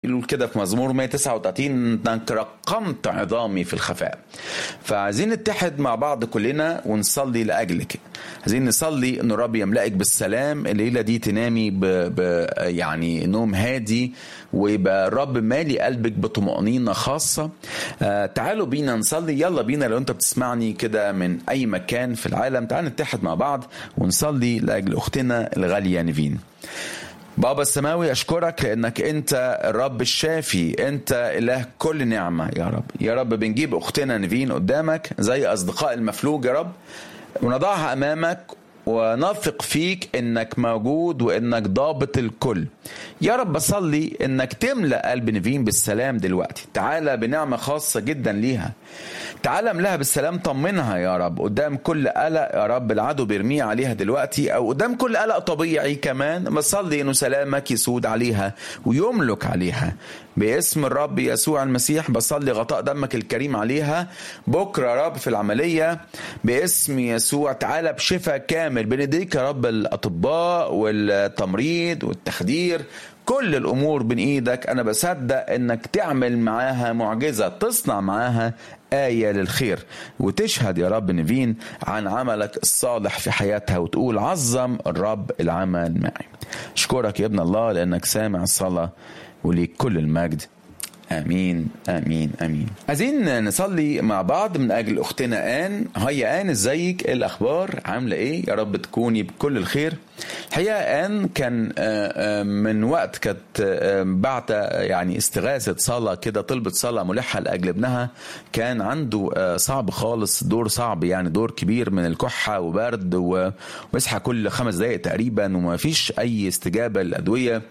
يقول كده في مزمور 139 انك رقمت عظامي في الخفاء فعايزين نتحد مع بعض كلنا ونصلي لاجلك عايزين نصلي ان الرب يملأك بالسلام الليله دي تنامي ب... ب... يعني نوم هادي ويبقى الرب مالي قلبك بطمأنينة خاصة آه تعالوا بينا نصلي يلا بينا لو انت بتسمعني كده من اي مكان في العالم تعال نتحد مع بعض ونصلي لاجل اختنا الغالية نيفين بابا السماوي اشكرك لانك انت الرب الشافي انت اله كل نعمه يا رب يا رب بنجيب اختنا نيفين قدامك زي اصدقاء المفلوج يا رب ونضعها امامك ونثق فيك انك موجود وانك ضابط الكل يا رب بصلي انك تملا قلب نيفين بالسلام دلوقتي تعالى بنعمه خاصه جدا ليها تعالى املاها بالسلام طمنها يا رب قدام كل قلق يا رب العدو بيرميه عليها دلوقتي او قدام كل قلق طبيعي كمان بصلي انه سلامك يسود عليها ويملك عليها باسم الرب يسوع المسيح بصلي غطاء دمك الكريم عليها بكره يا رب في العمليه باسم يسوع تعالى بشفاء كامل بنديك يا رب الاطباء والتمريض والتخدير كل الامور بين ايدك انا بصدق انك تعمل معاها معجزه تصنع معاها آية للخير وتشهد يا رب نيفين عن عملك الصالح في حياتها وتقول عظم الرب العمل معي أشكرك يا ابن الله لأنك سامع الصلاة وليك كل المجد امين امين امين عايزين نصلي مع بعض من اجل اختنا ان هيا ان ازيك ايه الاخبار عامله ايه يا رب تكوني بكل الخير الحقيقه ان كان من وقت كانت بعت يعني استغاثه صلاه كده طلبت صلاه ملحه لاجل ابنها كان عنده صعب خالص دور صعب يعني دور كبير من الكحه وبرد ويصحى كل خمس دقائق تقريبا وما فيش اي استجابه للادويه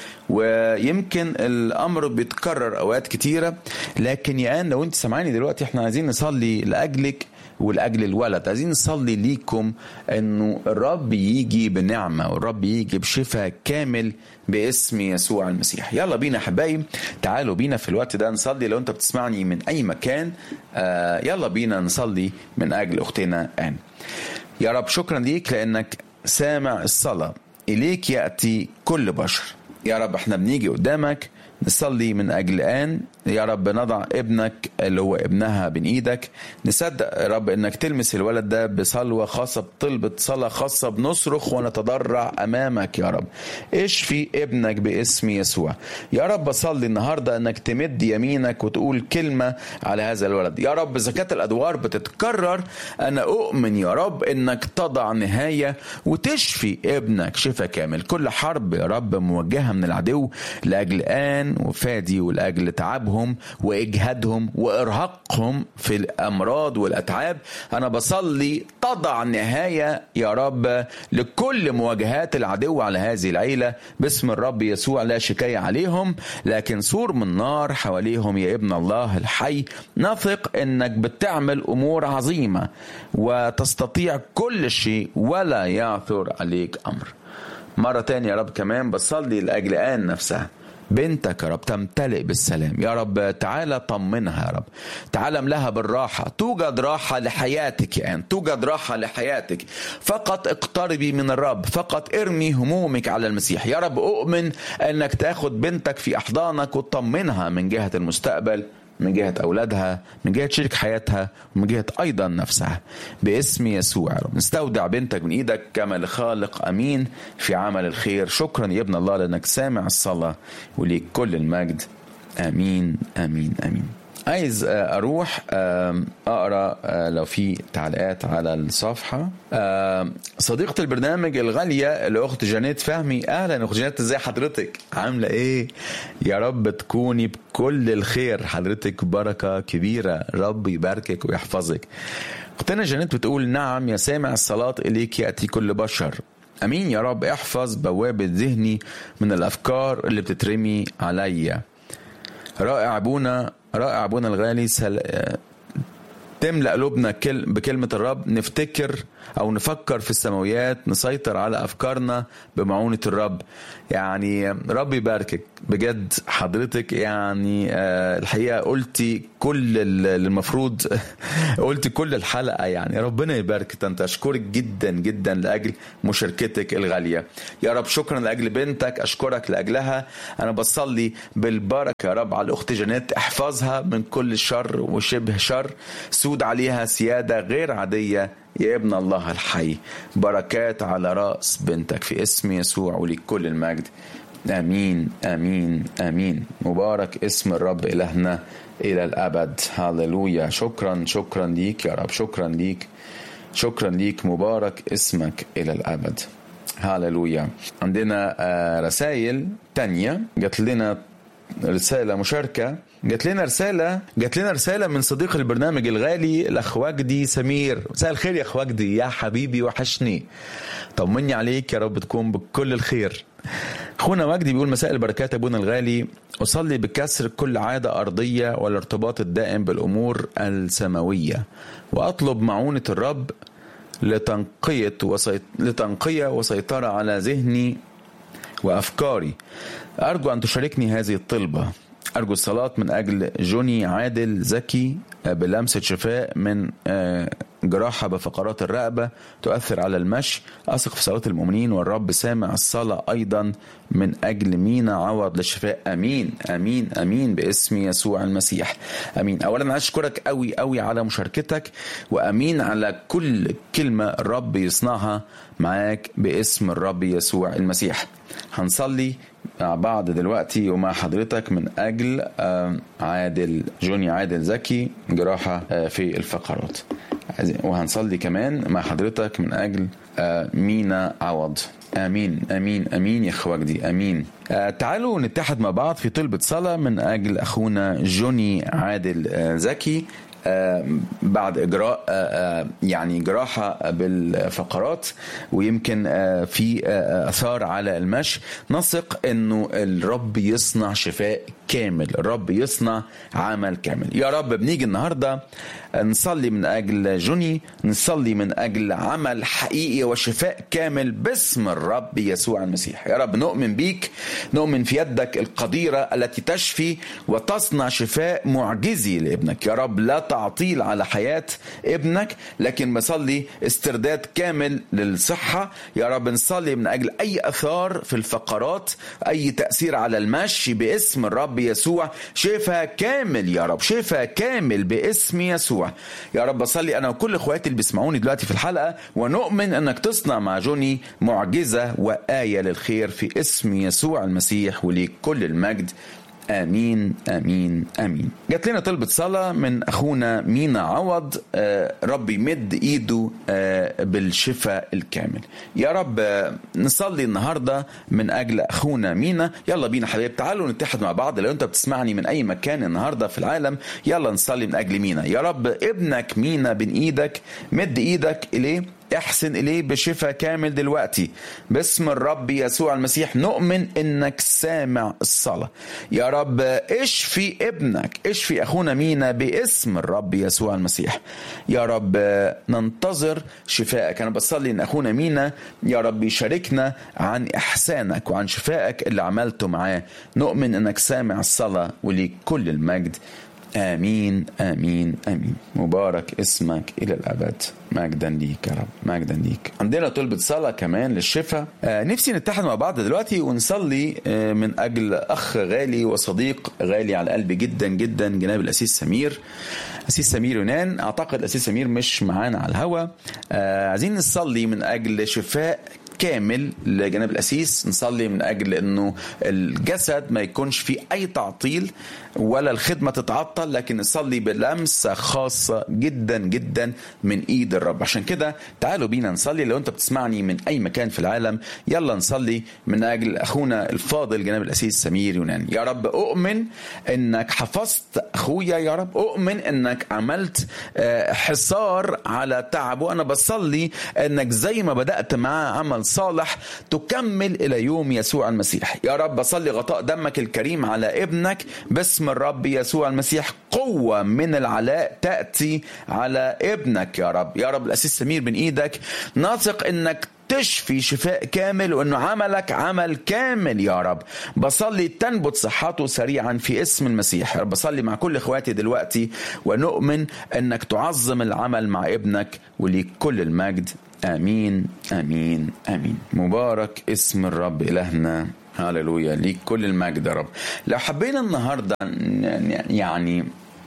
ويمكن الامر بيتكرر اوقات كتيره لكن يا ان لو انت سامعاني دلوقتي احنا عايزين نصلي لاجلك ولاجل الولد عايزين نصلي ليكم انه الرب يجي بنعمه والرب يجي بشفاء كامل باسم يسوع المسيح يلا بينا حبايب تعالوا بينا في الوقت ده نصلي لو انت بتسمعني من اي مكان آه يلا بينا نصلي من اجل اختنا ان يا رب شكرا ليك لانك سامع الصلاه اليك ياتي كل بشر يا رب احنا بنيجي قدامك نصلي من اجل ان يا رب نضع ابنك اللي هو ابنها بين ايدك نصدق يا رب انك تلمس الولد ده بصلوه خاصه بطلبه صلاه خاصه بنصرخ ونتضرع امامك يا رب اشفي ابنك باسم يسوع يا رب بصلي النهارده انك تمد يمينك وتقول كلمه على هذا الولد يا رب اذا كانت الادوار بتتكرر انا اؤمن يا رب انك تضع نهايه وتشفي ابنك شفاء كامل كل حرب يا رب موجهه من العدو لاجل ان وفادي ولاجل تعبهم تعبهم واجهادهم وارهاقهم في الامراض والاتعاب انا بصلي تضع نهايه يا رب لكل مواجهات العدو على هذه العيله باسم الرب يسوع لا شكايه عليهم لكن سور من نار حواليهم يا ابن الله الحي نثق انك بتعمل امور عظيمه وتستطيع كل شيء ولا يعثر عليك امر مره تانية يا رب كمان بصلي لاجل ان نفسها بنتك يا رب تمتلئ بالسلام يا رب تعالى طمنها يا رب تعالى املاها بالراحة توجد راحة لحياتك يا أن توجد راحة لحياتك فقط اقتربي من الرب فقط ارمي همومك على المسيح يا رب أؤمن أنك تاخد بنتك في أحضانك وتطمنها من جهة المستقبل من جهة أولادها من جهة شريك حياتها ومن جهة أيضا نفسها باسم يسوع يا رب نستودع بنتك من إيدك كما لخالق أمين في عمل الخير شكرا يا ابن الله لأنك سامع الصلاة وليك كل المجد آمين آمين آمين عايز اروح اقرا لو في تعليقات على الصفحه صديقه البرنامج الغاليه الاخت جانيت فهمي اهلا اخت جانيت ازي حضرتك عامله ايه يا رب تكوني بكل الخير حضرتك بركه كبيره رب يباركك ويحفظك اختنا جانيت بتقول نعم يا سامع الصلاه اليك ياتي كل بشر امين يا رب احفظ بوابه ذهني من الافكار اللي بتترمي عليا رائع ابونا رائع ابونا الغالي سل... تملا قلوبنا كل... بكلمه الرب نفتكر او نفكر في السماويات نسيطر على افكارنا بمعونه الرب يعني رب يباركك بجد حضرتك يعني آه، الحقيقه قلتي كل اللي المفروض قلتي كل الحلقه يعني ربنا يبارك انت اشكرك جدا جدا لاجل مشاركتك الغاليه يا رب شكرا لاجل بنتك اشكرك لاجلها انا بصلي بالبركه يا رب على الاخت جنات احفظها من كل شر وشبه شر سود عليها سياده غير عاديه يا ابن الله الحي بركات على راس بنتك في اسم يسوع ولكل المجد امين امين امين مبارك اسم الرب الهنا الى الابد هللويا شكرا شكرا ليك يا رب شكرا ليك شكرا ليك مبارك اسمك الى الابد هللويا عندنا آه، رسائل تانية جات لنا رسالة مشاركة جات لنا رسالة جات لنا رسالة من صديق البرنامج الغالي الأخ وجدي سمير مساء الخير يا أخ وجدي يا حبيبي وحشني طمني عليك يا رب تكون بكل الخير اخونا وجدي بيقول مساء البركات ابونا الغالي اصلي بكسر كل عاده ارضيه والارتباط الدائم بالامور السماويه واطلب معونه الرب لتنقيه وسيط... لتنقيه وسيطره على ذهني وافكاري ارجو ان تشاركني هذه الطلبه ارجو الصلاه من اجل جوني عادل زكي بلمسه شفاء من آه، جراحه بفقرات الرقبه تؤثر على المشي اثق في صلاه المؤمنين والرب سامع الصلاه ايضا من اجل مينا عوض للشفاء امين امين امين باسم يسوع المسيح امين اولا عايز اشكرك قوي قوي على مشاركتك وامين على كل كلمه الرب يصنعها معاك باسم الرب يسوع المسيح هنصلي مع بعض دلوقتي ومع حضرتك من اجل آه، عادل جوني عادل زكي جراحه آه، في الفقرات وهنصلي كمان مع حضرتك من اجل آه، مينا عوض امين امين امين يا اخ وجدي امين آه، تعالوا نتحد مع بعض في طلبة صلاة من أجل أخونا جوني عادل آه، زكي آه، بعد اجراء آه، آه، يعني جراحه بالفقرات ويمكن آه، في آه، اثار على المشي نثق انه الرب يصنع شفاء كامل الرب يصنع عمل كامل يا رب بنيجي النهارده نصلي من اجل جوني نصلي من اجل عمل حقيقي وشفاء كامل باسم الرب يسوع المسيح يا رب نؤمن بيك نؤمن في يدك القديره التي تشفي وتصنع شفاء معجزي لابنك يا رب لا تعطيل على حياه ابنك لكن بصلي استرداد كامل للصحه يا رب نصلي من اجل اي اثار في الفقرات اي تاثير على المشي باسم الرب يسوع شفاء كامل يا رب شفاء كامل باسم يسوع يا رب بصلي انا وكل اخواتي اللي بيسمعوني دلوقتي في الحلقه ونؤمن انك تصنع مع جوني معجزه وايه للخير في اسم يسوع المسيح وليك كل المجد امين امين امين جات لنا طلبة صلاة من اخونا مينا عوض آه، رب يمد ايده آه، بالشفاء الكامل يا رب آه، نصلي النهاردة من اجل اخونا مينا يلا بينا حبايب تعالوا نتحد مع بعض لو انت بتسمعني من اي مكان النهاردة في العالم يلا نصلي من اجل مينا يا رب ابنك مينا بين ايدك مد ايدك اليه احسن اليه بشفاء كامل دلوقتي باسم الرب يسوع المسيح نؤمن انك سامع الصلاه يا رب اشفي ابنك اشفي اخونا مينا باسم الرب يسوع المسيح يا رب ننتظر شفائك انا بصلي ان اخونا مينا يا رب يشاركنا عن احسانك وعن شفائك اللي عملته معاه نؤمن انك سامع الصلاه وليك كل المجد امين امين امين مبارك اسمك الى الابد مجدا ليك يا رب مجدا ليك عندنا طلبة صلاة كمان للشفاء آه نفسي نتحد مع بعض دلوقتي ونصلي آه من اجل اخ غالي وصديق غالي على قلبي جدا جدا جناب الاسيس سمير اسيس سمير يونان اعتقد الاسيس سمير مش معانا على الهوا آه عايزين نصلي من اجل شفاء كامل لجناب الاسيس نصلي من اجل انه الجسد ما يكونش فيه اي تعطيل ولا الخدمه تتعطل لكن نصلي بلمسه خاصه جدا جدا من ايد الرب عشان كده تعالوا بينا نصلي لو انت بتسمعني من اي مكان في العالم يلا نصلي من اجل اخونا الفاضل جناب الاسيس سمير يونان يا رب اؤمن انك حفظت اخويا يا رب اؤمن انك عملت آه، حصار على تعبه انا بصلي انك زي ما بدات معاه عمل صالح تكمل الى يوم يسوع المسيح يا رب بصلي غطاء دمك الكريم على ابنك باسم الرب يسوع المسيح قوة من العلاء تأتي على ابنك يا رب يا رب الأسيس سمير من إيدك ناثق إنك تشفي شفاء كامل وانه عملك عمل كامل يا رب بصلي تنبت صحته سريعا في اسم المسيح يا رب بصلي مع كل اخواتي دلوقتي ونؤمن انك تعظم العمل مع ابنك وليك كل المجد امين امين امين مبارك اسم الرب الهنا هللويا ليك كل المجد يا رب لو حبينا النهارده يعني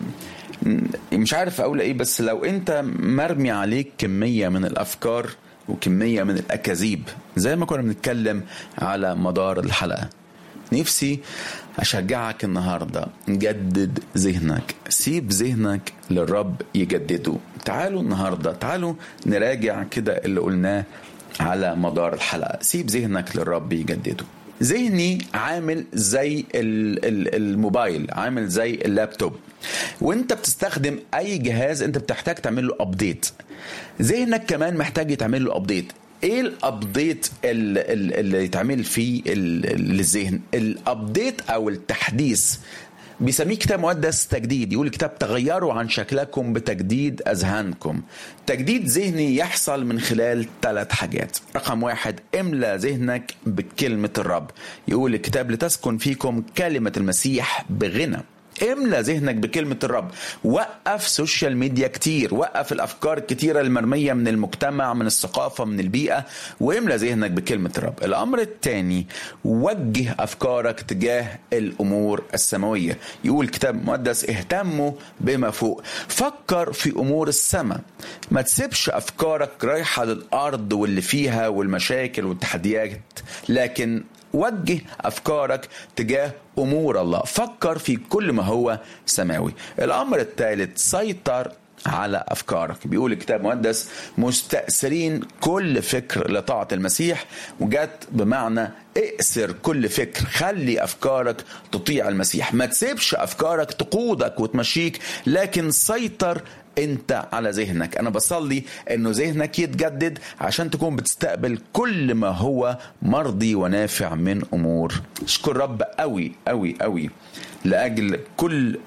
مش عارف اقول ايه بس لو انت مرمي عليك كميه من الافكار وكميه من الاكاذيب زي ما كنا بنتكلم على مدار الحلقه نفسي اشجعك النهارده جدد ذهنك سيب ذهنك للرب يجدده تعالوا النهارده تعالوا نراجع كده اللي قلناه على مدار الحلقه سيب ذهنك للرب يجدده ذهني عامل زي الموبايل عامل زي اللابتوب وانت بتستخدم اي جهاز انت بتحتاج تعمل له ابديت ذهنك كمان محتاج يتعمل له ابديت ايه الابديت اللي يتعمل فيه للذهن الابديت او التحديث بيسميه كتاب مقدس تجديد يقول الكتاب تغيروا عن شكلكم بتجديد اذهانكم تجديد ذهني يحصل من خلال ثلاث حاجات رقم واحد املا ذهنك بكلمه الرب يقول الكتاب لتسكن فيكم كلمه المسيح بغنى املى ذهنك بكلمة الرب وقف سوشيال ميديا كتير وقف الأفكار الكتيرة المرمية من المجتمع من الثقافة من البيئة واملى ذهنك بكلمة الرب الأمر الثاني وجه أفكارك تجاه الأمور السماوية يقول الكتاب المقدس اهتموا بما فوق فكر في أمور السماء ما تسيبش أفكارك رايحة للأرض واللي فيها والمشاكل والتحديات لكن وجه افكارك تجاه امور الله فكر في كل ما هو سماوي الامر الثالث سيطر على افكارك بيقول الكتاب المقدس مستأثرين كل فكر لطاعة المسيح وجت بمعنى اقسر كل فكر خلي افكارك تطيع المسيح ما تسيبش افكارك تقودك وتمشيك لكن سيطر انت على ذهنك انا بصلي انه ذهنك يتجدد عشان تكون بتستقبل كل ما هو مرضي ونافع من امور اشكر رب قوي قوي قوي لاجل كل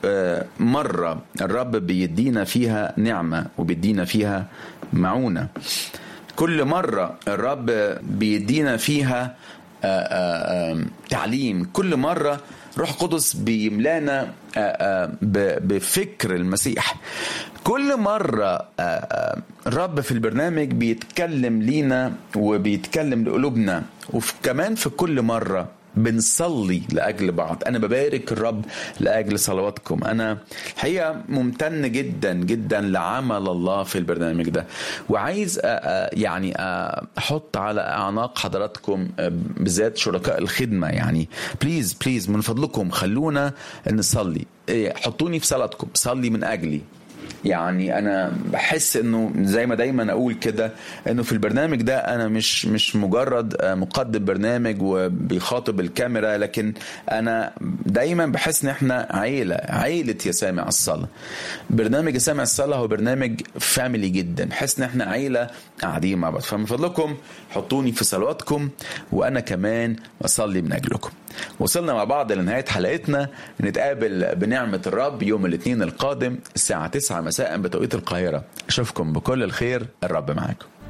مره الرب بيدينا فيها نعمه وبيدينا فيها معونه كل مره الرب بيدينا فيها تعليم كل مره روح قدس بيملانا بفكر المسيح كل مرة الرب في البرنامج بيتكلم لينا وبيتكلم لقلوبنا وكمان في كل مرة بنصلي لاجل بعض انا ببارك الرب لاجل صلواتكم انا الحقيقه ممتن جدا جدا لعمل الله في البرنامج ده وعايز يعني احط على اعناق حضراتكم بالذات شركاء الخدمه يعني بليز بليز من فضلكم خلونا نصلي حطوني في صلاتكم صلي من اجلي يعني انا بحس انه زي ما دايما اقول كده انه في البرنامج ده انا مش مش مجرد مقدم برنامج وبيخاطب الكاميرا لكن انا دايما بحس ان احنا عيله عيله يا سامع الصلاه برنامج يا سامع الصلاه هو برنامج فاميلي جدا بحس ان احنا عيله قاعدين مع بعض فمن فضلكم حطوني في صلواتكم وانا كمان اصلي من اجلكم وصلنا مع بعض لنهايه حلقتنا نتقابل بنعمه الرب يوم الاثنين القادم الساعه 9 مساء بتوقيت القاهره اشوفكم بكل الخير الرب معاكم